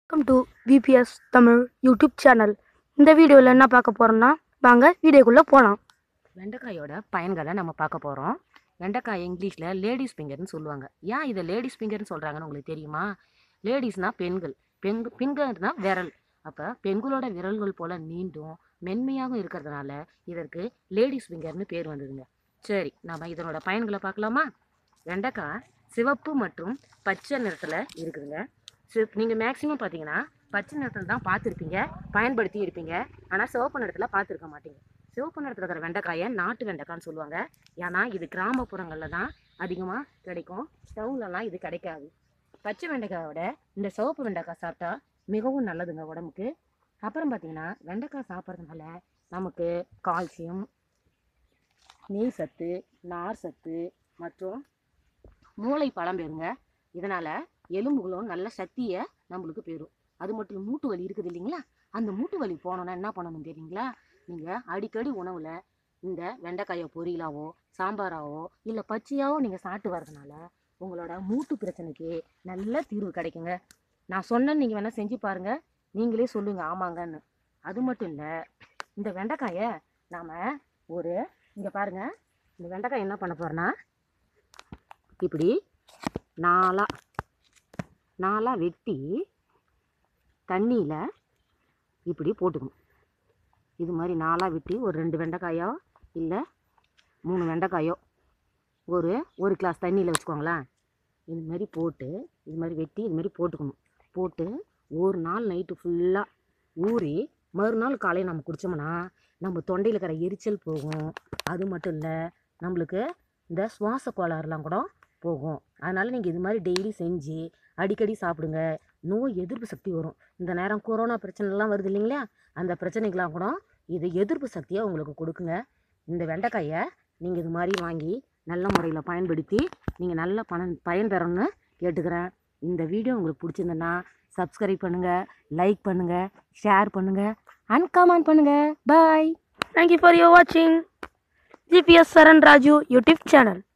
welcome to VBS Tamil YouTube channel இந்த வீடியோவில் என்ன பார்க்க போகிறோம்னா வாங்க வீடியோக்குள்ளே போகலாம் வெண்டைக்காயோட பயன்களை நம்ம பார்க்க போகிறோம் வெண்டைக்காய் இங்கிலீஷில் லேடிஸ் ஃபிங்கர்னு சொல்லுவாங்க ஏன் இதை லேடிஸ் ஃபிங்கர்னு சொல்கிறாங்கன்னு உங்களுக்கு தெரியுமா லேடிஸ்னால் பெண்கள் பெண் ஃபிங்கர்னா விரல் அப்போ பெண்களோட விரல்கள் போல் நீண்டும் மென்மையாகவும் இருக்கிறதுனால இதற்கு லேடிஸ் ஃபிங்கர்னு பேர் வந்ததுங்க சரி நம்ம இதனோட பயன்களை பார்க்கலாமா வெண்டைக்காய் சிவப்பு மற்றும் பச்சை நிறத்தில் இருக்குதுங்க சிவப் நீங்கள் மேக்ஸிமம் பார்த்தீங்கன்னா பச்சை நிறத்தில் தான் பார்த்துருப்பீங்க பயன்படுத்தி இருப்பீங்க ஆனால் சிவப்பு நிறத்தில் பார்த்துருக்க மாட்டீங்க சிவப்பு நிறத்தில் இருக்கிற வெண்டைக்காயை நாட்டு வெண்டைக்கான்னு சொல்லுவாங்க ஏன்னா இது கிராமப்புறங்களில் தான் அதிகமாக கிடைக்கும் டவுன்லலாம் இது கிடைக்காது பச்சை வெண்டைக்காயோட இந்த சிவப்பு வெண்டைக்காய் சாப்பிட்டா மிகவும் நல்லதுங்க உடம்புக்கு அப்புறம் பார்த்தீங்கன்னா வெண்டைக்காய் சாப்பிட்றதுனால நமக்கு கால்சியம் நீர் சத்து நார் சத்து மற்றும் மூளை பலம் பெறுங்க இதனால் எலும்புகளும் நல்ல சக்தியை நம்மளுக்கு பெறும் அது மட்டும் இல்ல, மூட்டு வலி இருக்குது இல்லைங்களா அந்த மூட்டு வலி போனோன்னா என்ன பண்ணணும் தெரியுங்களா நீங்கள் அடிக்கடி உணவில் இந்த வெண்டைக்காயை பொரியலாவோ சாம்பாராவோ இல்லை பச்சையாவோ நீங்கள் சாப்பிட்டு வரதுனால உங்களோட மூட்டு பிரச்சனைக்கு நல்ல தீர்வு கிடைக்குங்க நான் சொன்னேன்னு நீங்கள் வேணால் செஞ்சு பாருங்கள் நீங்களே சொல்லுங்கள் ஆமாங்கன்னு அது மட்டும் இல்லை இந்த வெண்டைக்காயை நாம் ஒரு இங்கே பாருங்கள் இந்த வெண்டைக்காய் என்ன பண்ண போகிறேன்னா இப்படி நாலாக நாலாக வெட்டி தண்ணியில் இப்படி போட்டுக்கணும் இது மாதிரி நாலாக வெட்டி ஒரு ரெண்டு வெண்டைக்காயோ இல்லை மூணு வெண்டைக்காயோ ஒரு ஒரு கிளாஸ் தண்ணியில் வச்சுக்கோங்களேன் இது மாதிரி போட்டு இது மாதிரி வெட்டி இது மாதிரி போட்டுக்கணும் போட்டு ஒரு நாள் நைட்டு ஃபுல்லாக ஊறி மறுநாள் காலையில் நம்ம குடித்தோம்னா நம்ம தொண்டையில் இருக்கிற எரிச்சல் போகும் அது மட்டும் இல்லை நம்மளுக்கு இந்த சுவாச கோளாறுலாம் கூட போகும் அதனால் நீங்கள் இது மாதிரி டெய்லி செஞ்சு அடிக்கடி சாப்பிடுங்க நோய் எதிர்ப்பு சக்தி வரும் இந்த நேரம் கொரோனா பிரச்சனைலாம் வருது இல்லைங்களா அந்த பிரச்சனைக்கெலாம் கூட இது எதிர்ப்பு சக்தியை உங்களுக்கு கொடுக்குங்க இந்த வெண்டைக்காயை நீங்கள் இது மாதிரி வாங்கி நல்ல முறையில் பயன்படுத்தி நீங்கள் நல்ல பணம் பயன் பெறணும்னு கேட்டுக்கிறேன் இந்த வீடியோ உங்களுக்கு பிடிச்சிருந்ததுன்னா சப்ஸ்கிரைப் பண்ணுங்கள் லைக் பண்ணுங்கள் ஷேர் பண்ணுங்கள் அண்ட் கமெண்ட் பண்ணுங்கள் பாய் தேங்க்யூ ஃபார் யோர் வாட்சிங் GPS Saran Raju YouTube channel